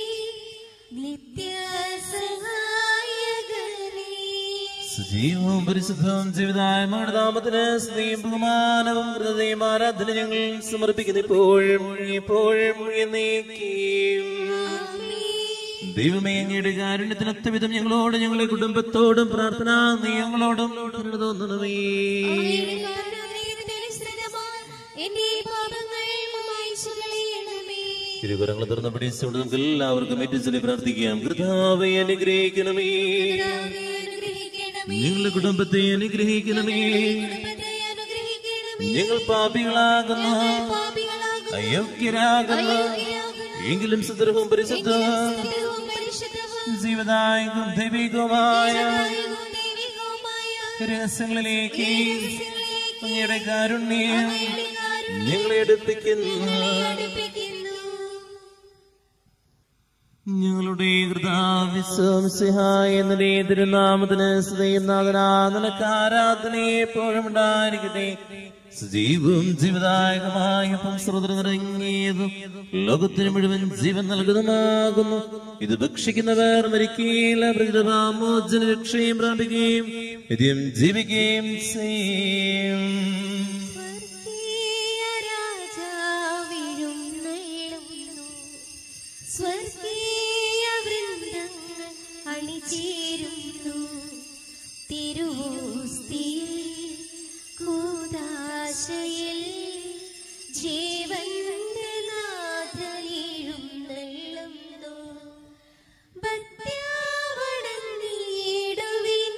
നിത്യസഹായകനേ സജീവവും പരിശുദ്ധവും ജീവിതായ മകളുടെ നാമത്തിന് സ്നേഹം ബഹുമാനവും ഹൃദയം ആരാധന ഞങ്ങൾ സമർപ്പിക്കുന്നു ഇപ്പോഴും ഇപ്പോഴും എന്നേക്കും ദൈവമേ അങ്ങയുടെ കാരുണ്യത്തിനൊത്ത വിധം ഞങ്ങളോട് ഞങ്ങളുടെ കുടുംബത്തോടും പ്രാർത്ഥന നീ ഞങ്ങളോടും കരുണ തോന്നണമേ അങ്ങയുടെ കാരുണ്യത്തിനനുസൃതമായി എന്റെ പാപങ്ങൾ മായ്ച്ചു കളയണമേ ഇരുവരങ്ങൾ തുറന്ന് പിടിച്ചുകൊണ്ട് നമുക്ക് എല്ലാവർക്കും ഏറ്റുചൊല്ലി പ്രാർത്ഥിക്കാം കൃതാവെ അനുഗ്രഹിക്കണമേ കർത്താവേ, അനുഗ്രഹിക്കണമേ ഞങ്ങളുടെ കുടുംബത്തെ അനുഗ്രഹിക്കണമേ കുടുംബത്തെ അനുഗ്രഹിക്കണമേ ഞങ്ങൾ പാപികളാകുന്ന പാപികളാകും അയോഗ്യരാകുന്ന എങ്കിലും സുദൃഢവും പരിശുദ്ധവും സത്യവും പരിശുദ്ധവും ജീവദായകവും ദൈവികവുമായ ദൈവികവും ദൈവികവുമായ രഹസ്യങ്ങളിലേക്ക് രഹസ്യങ്ങളിലേക്ക് അങ്ങയുടെ കാരുണ്യം അങ്ങയുടെ കാരുണ്യം ഞങ്ങളെ എടുപ്പിക്കുന്നു അടുപ്പിക്കുന്നു ഞങ്ങളുടെ കൃതാവിശ്വസിഹായ എന്നതേ തിരുനാമത്തിന് സ്തുതിയുന്നാഥനാ നിനക്ക് ആരാധന എപ്പോഴും ഉണ്ടായിരിക്കട്ടെ സജീവവും ജീവദായകമായ സംസ്കൃതം നിറങ്ങിയതും ലോകത്തിന് മുഴുവൻ ജീവൻ നൽകുന്നതുമാകുന്നു ഇത് ഭക്ഷിക്കുന്നവർ മരിക്കുകയില്ല പ്രകൃതമോചന രക്ഷയും പ്രാപിക്കുകയും നിത്യം ജീവിക്കുകയും ചെയ്യും സ്വർഗീയ രാജാവിരുന്നെള്ളുന്നു. സ്വർഗീയ വൃന്ദങ്ങൾ അണിചേരുന്നു തിരുവോസ്തിയിൽ കൂദാശയിൽ ജീവന്റെ നാഥനെഴുന്നള്ളുന്നു ഭക്ത്യാവണങ്ങിയിടുവിൻ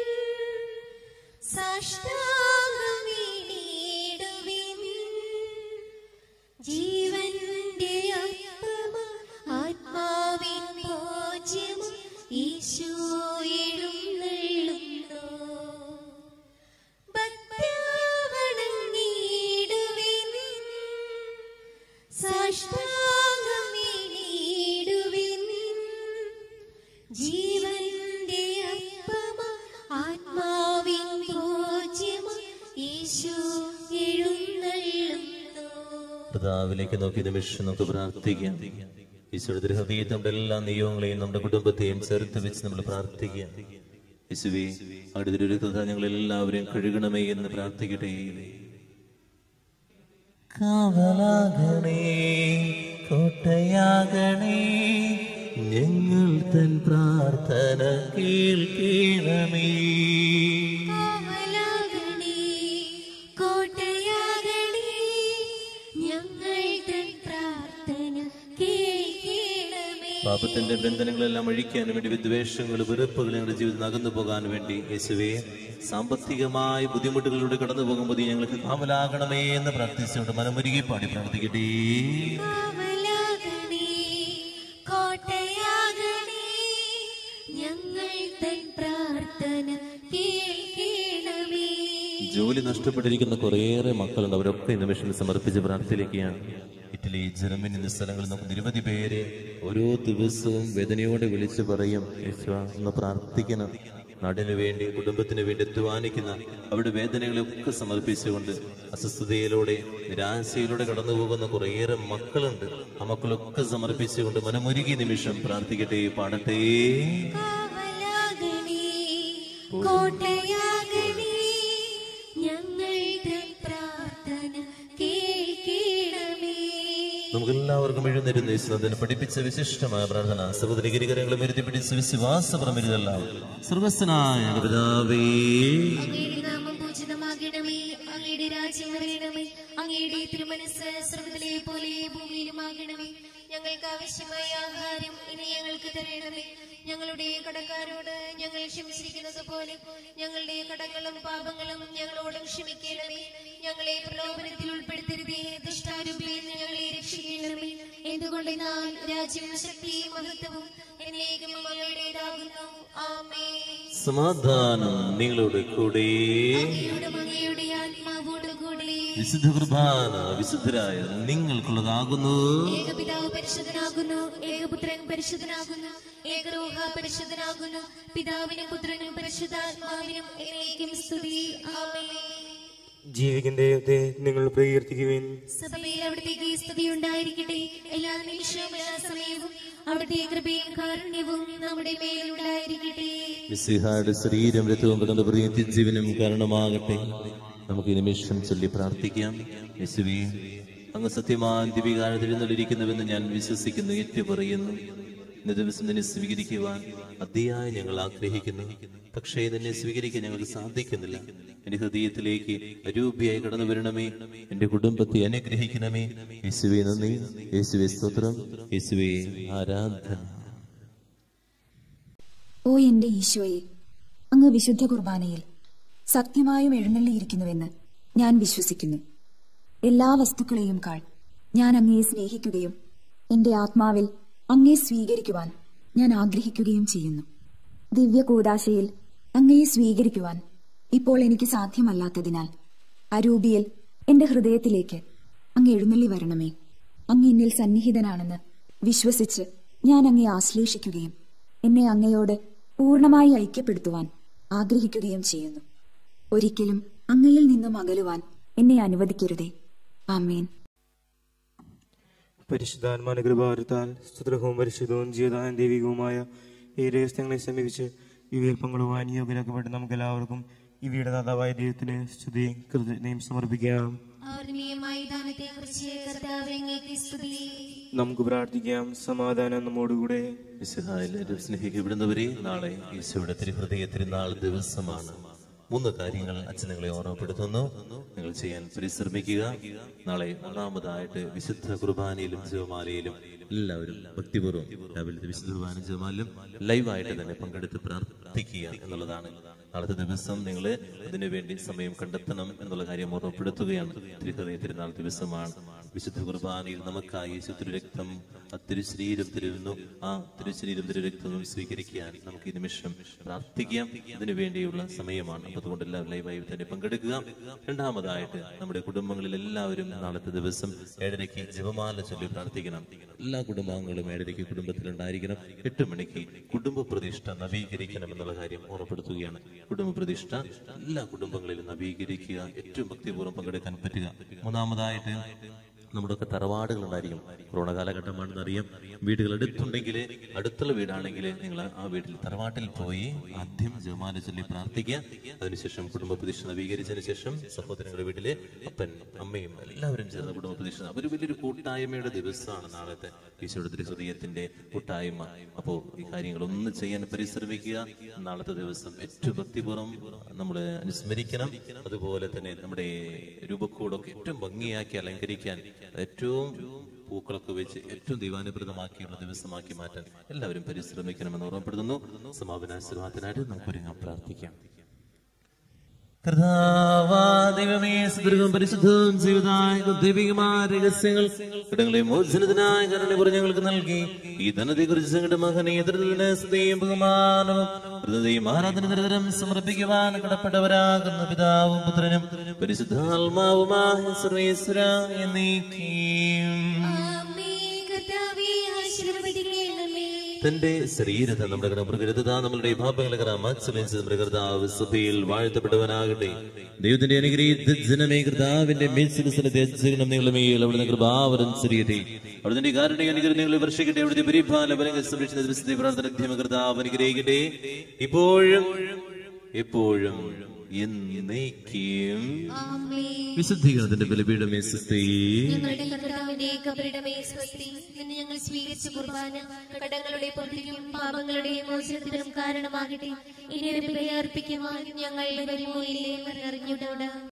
സാഷ്ടാംഗമീടുവിൻ ജീവന്റെ അപ്പമ ആത്മാവിൻ ഭോജ്യം ഈശോ എഴുന്നള്ളുന്നു ഭക്ത്യാവണങ്ങിയിടുവിൻ സാഷ്ടാംഗമീടുവിൻ ജീവന്റെ അപ്പമ ആത്മാവിൻ ഭോജ്യം ഈശോ എഴുന്നള്ളുന്നു പിതാവിലേക്ക് നോക്കി നിമിഷം നമുക്ക് പ്രാർത്ഥിക്കാം ഈശോയുടെ ഹൃദയത്തെ നമ്മുടെ എല്ലാ നിയമങ്ങളെയും നമ്മുടെ കുടുംബത്തെയും ചേർത്ത് വെച്ച് നമ്മൾ പ്രാർത്ഥിക്കാം യേശുവേ അടുത്ത ഒരു കഥ ഞങ്ങൾ എല്ലാവരെയും കഴുകണമേ എന്ന് പ്രാർത്ഥിക്കട്ടെ കാവലാകണേ കോട്ടയാകണേ ഞങ്ങൾ തൻ പ്രാർത്ഥന കേൾക്കണമേ കാവലാകണേ കോട്ടയാകണേ ഞങ്ങൾ തൻ പ്രാർത്ഥന കേൾക്കണമേ പാപത്തിന്റെ ബന്ധനങ്ങളെല്ലാം അഴിക്കാൻ വേണ്ടി വിദ്വേഷങ്ങൾ വെറുപ്പുകൾ ഞങ്ങളുടെ ജീവിതത്തിൽ അകന്നു പോകാൻ വേണ്ടി യേശുവെ സാമ്പത്തികമായ ബുദ്ധിമുട്ടുകളിലൂടെ കടന്നു പോകുമ്പോൾ നീ ഞങ്ങൾക്ക് കാവലാകണമേ എന്ന് പ്രാർത്ഥിച്ചുകൊണ്ട് മനമൊരുകി പാടി പ്രാർത്ഥിക്കട്ടെ കാവലാകണേ കോട്ടയാകണേ ഞങ്ങൾ തൻ പ്രാർത്ഥന കേൾക്കണമേ ജോലി നഷ്ടപ്പെട്ടിരിക്കുന്ന കുറേയേറെ മക്കളുണ്ട് അവരൊക്കെ ഈ നിമിഷം സമർപ്പിച്ച് പ്രാർത്ഥിക്കുകയാണ് ഇറ്റലി ജർമ്മനി എന്നീ സ്ഥലങ്ങളിൽ നമുക്ക് നിരവധി പേരെ ഓരോ ദിവസവും വേദനയോടെ വിളിച്ചു പറയും യേശുവ ഒന്ന് പ്രാർത്ഥിക്കണം നാടിനു വേണ്ടി കുടുംബത്തിന് വേണ്ടി അധ്വാനിക്കുന്ന അവരുടെ വേദനകളെയൊക്കെ സമർപ്പിച്ചുകൊണ്ട് അസ്വസ്ഥതയിലൂടെ നിരാശയിലൂടെ കടന്നു പോകുന്ന കുറേയേറെ മക്കളുണ്ട് ആ മക്കളൊക്കെ സമർപ്പിച്ചുകൊണ്ട് മനമൊരുകി നിമിഷം പ്രാർത്ഥിക്കട്ടെ പാടട്ടെ കാവലാകണേ കോട്ടയാകണേ ഞങ്ങൾ തൻ പ്രാർത്ഥന കേൾക്കണമേ നമുക്ക് എല്ലാവർക്കും എഴുന്നേരുന്ന യേശുനാഥൻ പഠിപ്പിച്ച വിശിഷ്ടമായ പ്രാർത്ഥന സഹോദരി ഗിരികരങ്ങളും എഴുതി പിടിച്ച വിശ്വാസ പ്രമിതെല്ലാം സർവസ്വനായ പിതാവേ അങ്ങയുടെ നാമം പൂജിതമാകണമേ അങ്ങയുടെ രാജ്യം വരണമേ അങ്ങയുടെ തിരുമനസ് സ്വർഗത്തിലെ പോലെ ഭൂമിയിലുമാകണമേ ഞങ്ങൾക്ക് ആവശ്യമായ ആഹാരം ഇനി ഞങ്ങൾക്ക് തരണമേ ഞങ്ങളുടെ കടക്കാരോട് ഞങ്ങൾ ക്ഷമിച്ചിരിക്കുന്നത് പോലെ ഞങ്ങളുടെ കടങ്ങളും പാപങ്ങളും ഞങ്ങളോടും ക്ഷമിക്കണമേ ഞങ്ങളെ പ്രലോഭനത്തിൽ ഉൾപ്പെടുത്തരുതേ ദുഷ്ടാരൂപിയിൽ നിന്ന് ഞങ്ങളെ രക്ഷിക്കണമേ എന്തുകൊണ്ടെന്നാൽ രാജ്യവും ശക്തിയും മഹത്വവും എന്നേക്കും അങ്ങയുടേതാകുന്നു ആമേ സമാധാനം നിങ്ങളുടെ കൂടെ അങ്ങയുടെ അങ്ങയുടെ ആത്മാവോട് കൂടെ വിശുദ്ധ കുർബാന വിശുദ്ധരായ നിങ്ങൾക്കുള്ളതാകുന്നു ഏകപിതാവ് പരിശുദ്ധനാകുന്നു ഏകപുത്രൻ പരിശുദ്ധനാകുന്നു ഏകരോഹ പരിശുദ്ധനാകുന്നു പിതാവിനും പുത്രനും പരിശുദ്ധാത്മാവിനും എന്നേക്കും സ്തുതി ആമേൻ ജീവിക്കുന്ന ദൈവത്തെ നിങ്ങൾ പ്രകീർത്തിക്കുവിൻ സഭയിൽ അവിടുത്തേക്ക് സ്തുതി ഉണ്ടായിരിക്കട്ടെ എല്ലാ നിമിഷവും എല്ലാ സമയവും അവിടുത്തെ കൃപയും കാരുണ്യവും നമ്മുടെ മേലുണ്ടായിരിക്കട്ടെ മിസ്സിഹായുടെ ശരീരം രഥവും പകർന്ന പ്രീതി ജീവനും കാരണമാകട്ടെ നമുക്ക് ഈ നിമിഷം ചൊല്ലി പ്രാർത്ഥിക്കാം യേശുവേ അങ്ങ് സത്യമായ ദിവികാരത്തിൽ എഴുന്നള്ളിരിക്കുന്നുവെന്ന് ഞാൻ വിശ്വസിക്കുന്നു ഏറ്റു പറയുന്നു ഇന്ന ദിവസം നിന്നെ സ്വീകരിക്കുവാൻ അതിയായി ഞങ്ങൾ ആഗ്രഹിക്കുന്നു പക്ഷേ നിന്നെ സ്വീകരിക്കാൻ ഞങ്ങൾക്ക് സാധിക്കുന്നില്ല എന്റെ ഹൃദയത്തിലേക്ക് അരൂപിയായി കടന്നു വരണമേ എന്റെ കുടുംബത്തെ അനുഗ്രഹിക്കണമേ യേശുവെ നന്ദി യേശുവെ സ്തോത്രം യേശുവെ ആരാധന ഓ എന്റെ ഈശോയെ അങ്ങ് വിശുദ്ധ കുർബാനയിൽ സത്യമായും എഴുന്നള്ളിയിരിക്കുന്നുവെന്ന് ഞാൻ വിശ്വസിക്കുന്നു എല്ലാ വസ്തുക്കളെയും കാൾ ഞാൻ അങ്ങയെ സ്നേഹിക്കുകയും എന്റെ ആത്മാവിൽ അങ്ങയെ സ്വീകരിക്കുവാൻ ഞാൻ ആഗ്രഹിക്കുകയും ചെയ്യുന്നു ദിവ്യ കൂദാശയിൽ അങ്ങയെ സ്വീകരിക്കുവാൻ ഇപ്പോൾ എനിക്ക് സാധ്യമല്ലാത്തതിനാൽ അരൂപിയിൽ എന്റെ ഹൃദയത്തിലേക്ക് അങ്ങ് എഴുന്നള്ളി വരണമേ അങ്ങ് എന്നിൽ സന്നിഹിതനാണെന്ന് വിശ്വസിച്ച് ഞാൻ അങ്ങയെ ആശ്ലേഷിക്കുകയും എന്നെ അങ്ങയോട് പൂർണ്ണമായി ഐക്യപ്പെടുത്തുവാൻ ആഗ്രഹിക്കുകയും ചെയ്യുന്നു ഒരിക്കലും അങ്ങയിൽ നിന്നും അകലുവാൻ എന്നെ അനുവദിക്കരുതേ ആമേൻ പരിശുദ്ധാത്മാനുകൃപാരത്താൽ സ്തുത്രഹവും പരിശുദ്ധവും ജീവദാന ദൈവികവുമായ ഈ രഹസ്യങ്ങളെ സമീപിച്ച് ഇവയിൽ പങ്കുളുവാൻ യോഗ്യരാക്കപ്പെട്ട് നമുക്ക് എല്ലാവർക്കും ഇവയുടെ ദാതാവായ ദൈവത്തിന് സ്തുതിയും കൃതജ്ഞയും സമർപ്പിക്കാം ആത്മീയമായ ദാനത്തെ കുറിച്ച് കർത്താവ് അങ്ങേക്ക് സ്തുതി നമുക്ക് പ്രാർത്ഥിക്കാം സമാധാനം നമ്മോടുകൂടെ എല്ലാവരും സ്നേഹിക്കപ്പെടുന്നവരെ നാളെ ഈശോയുടെ തിരുഹൃദയ തിരുനാൾ ദിവസമാണ് മൂന്ന് കാര്യങ്ങൾ അച്ഛൻ നിങ്ങളെ ഓർമ്മപ്പെടുത്തുന്നു നിങ്ങൾ ചെയ്യാൻ പരിശ്രമിക്കുക നാളെ ഒന്നാമതായിട്ട് വിശുദ്ധ കുർബാനയിലും ജപമാലയിലും എല്ലാവരും ഭക്തിപൂർവ്വം രാവിലത്തെ വിശുദ്ധ കുർബാന ജപമാലും ലൈവായിട്ട് തന്നെ പങ്കെടുത്ത് പ്രാർത്ഥിക്കുക എന്നുള്ളതാണ് നാളത്തെ ദിവസം നിങ്ങൾ അതിനുവേണ്ടി സമയം കണ്ടെത്തണം എന്നുള്ള കാര്യം ഓർമ്മപ്പെടുത്തുകയാണ് തിരുഹൃദയ തിരുനാൾ ദിവസമാണ് വിശുദ്ധ കുർബാനയിൽ നമുക്കായി തിരുരക്തം ആ തിരുശരീരം തരുന്നു ആ തിരുശരീരം തിരുരക്തവും സ്വീകരിക്കാൻ നമുക്ക് ഈ നിമിഷം പ്രാർത്ഥിക്കാം അതിനു വേണ്ടിയുള്ള സമയമാണ് അപ്പൊ അതുകൊണ്ട് എല്ലാവരും ലൈവായി തന്നെ പങ്കെടുക്കുക രണ്ടാമതായിട്ട് നമ്മുടെ കുടുംബങ്ങളിൽ എല്ലാവരും നാളത്തെ ദിവസം ഏഴരയ്ക്ക് ജപമാല ചൊല്ലി പ്രാർത്ഥിക്കണം എല്ലാ കുടുംബാംഗങ്ങളും ഏഴരയ്ക്ക് കുടുംബത്തിലുണ്ടായിരിക്കണം എട്ട് മണിക്ക് കുടുംബ പ്രതിഷ്ഠ നവീകരിക്കണം എന്നുള്ള കാര്യം ഓർമ്മപ്പെടുത്തുകയാണ് കുടുംബ പ്രതിഷ്ഠ എല്ലാ കുടുംബങ്ങളിലും നവീകരിക്കുക ഏറ്റവും ഭക്തിപൂർവ്വം പങ്കെടുക്കാൻ പറ്റുക മൂന്നാമതായിട്ട് നമ്മുടെയൊക്കെ തറവാടുകൾ ഉണ്ടായിരിക്കും കൊറോണ കാലഘട്ടമാണെന്ന് അറിയാം വീടുകൾ അടുത്തുണ്ടെങ്കിൽ അടുത്തുള്ള വീടാണെങ്കിൽ നിങ്ങൾ ആ വീട്ടിൽ തറവാട്ടിൽ പോയി ആദ്യം ജമാല ചൊല്ലി പ്രാർത്ഥിക്കുക അതിനുശേഷം കുടുംബ പ്രതിഷ്ഠ നവീകരിച്ചതിന് ശേഷം സഹോദരങ്ങളുടെ വീട്ടിലെ അപ്പൻ അമ്മയും എല്ലാവരും ചേർന്ന് കുടുംബ പ്രതിഷ്ഠ ഒരു വലിയൊരു കൂട്ടായ്മയുടെ ദിവസമാണ് നാളത്തെ ഈശോയുടെ തിരുഹൃദയത്തിന്റെ കൂട്ടായ്മ അപ്പോൾ ഈ കാര്യങ്ങളൊന്നും ചെയ്യാൻ പരിശ്രമിക്കുക നാളത്തെ ദിവസം ഏറ്റവും ഭക്തിപൂർവ്വം നമ്മൾ അനുസ്മരിക്കണം അതുപോലെ തന്നെ നമ്മുടെ രൂപക്കൂടൊക്കെ ഏറ്റവും ഭംഗിയാക്കി അലങ്കരിക്കാൻ ഏറ്റവും പൂക്കളൊക്കെ വെച്ച് ഏറ്റവും ദൈവാനുപ്രദമാക്കിയുള്ള ദിവസമാക്കി മാറ്റാൻ എല്ലാവരും പരിശ്രമിക്കണമെന്ന് ഓർമ്മപ്പെടുത്തുന്നു സമാപനാശ്രമത്തിനായിട്ട് നമുക്ക് ഒരുങ്ങാൻ പ്രാർത്ഥിക്കാം കർത്താവാ ദൈവമേ സുദീർഘം പരിശുദ്ധവും ജീവിതമായ ദൈവികമായ രഹസ്യങ്ങൾ ഇടങ്ങളെ മോചനത്തിനായ കരുണ കുറിച്ച് ഞങ്ങൾക്ക് നൽകി ഈ ധനത്തെ കുറിച്ച് ഞങ്ങളുടെ മകനീയത്തിന് സ്ത്രീയും ബഹുമാനവും ഹൃദയം ആരാധന നിരന്തരം സമർപ്പിക്കുവാൻ കടപ്പെട്ടവരാകുന്ന പിതാവും പുത്രനും പരിശുദ്ധാത്മാവുമായ സർവേശ്വര എന്നീക്കും ആമേ കർത്താവേ ആശീർവദിക്കണമേ തന്റെ ശരീരത്തെ നമ്മുടെ കടമൃഗരുത നമ്മളുടെ പാപങ്ങളെ കറാമാക്സലിൻസ് നമ്മുടെ കർത്താവ് സഭയിൽ വാഴ്ത്തപ്പെട്ടവനാകട്ടെ ദൈവത്തിന്റെ അനുഗ്രഹീത ജനമേ കർത്താവിന്റെ മേൽസിലസ്ഥലത്തെ അച്ഛനും നിങ്ങളുടെ മേൽ അവിടുന്ന് കൃപാവരം ചെറിയതേ അവിടുത്തെ കാരുടെ അനുഗ്രഹങ്ങളെ വർഷിക്കട്ടെ അവിടുത്തെ പരിപാല ബലങ്ങൾ സംരക്ഷണ ദിവസത്തെ പ്രാർത്ഥന കർത്താവ് അനുഗ്രഹിക്കട്ടെ ഇപ്പോഴും എപ്പോഴും എന്നേക്കും ആമേ വിശുദ്ധീകരണത്തിന്റെ ബലപീഠമേ സുസ്ഥി ഞങ്ങളുടെ കർത്താവിന്റെ കബറിടമേ സ്വസ്തി ഇന്ന് ഞങ്ങൾ സ്വീകരിച്ച കുർബാന കടങ്ങളുടെ പൊട്ടിക്കും പാപങ്ങളുടെ മോചനത്തിനും കാരണമാകട്ടെ ഇനി ഒരു ബലി അർപ്പിക്കുവാൻ ഞങ്ങൾ വരുമോ ഇല്ലേ എന്നറിഞ്ഞുകൂടാ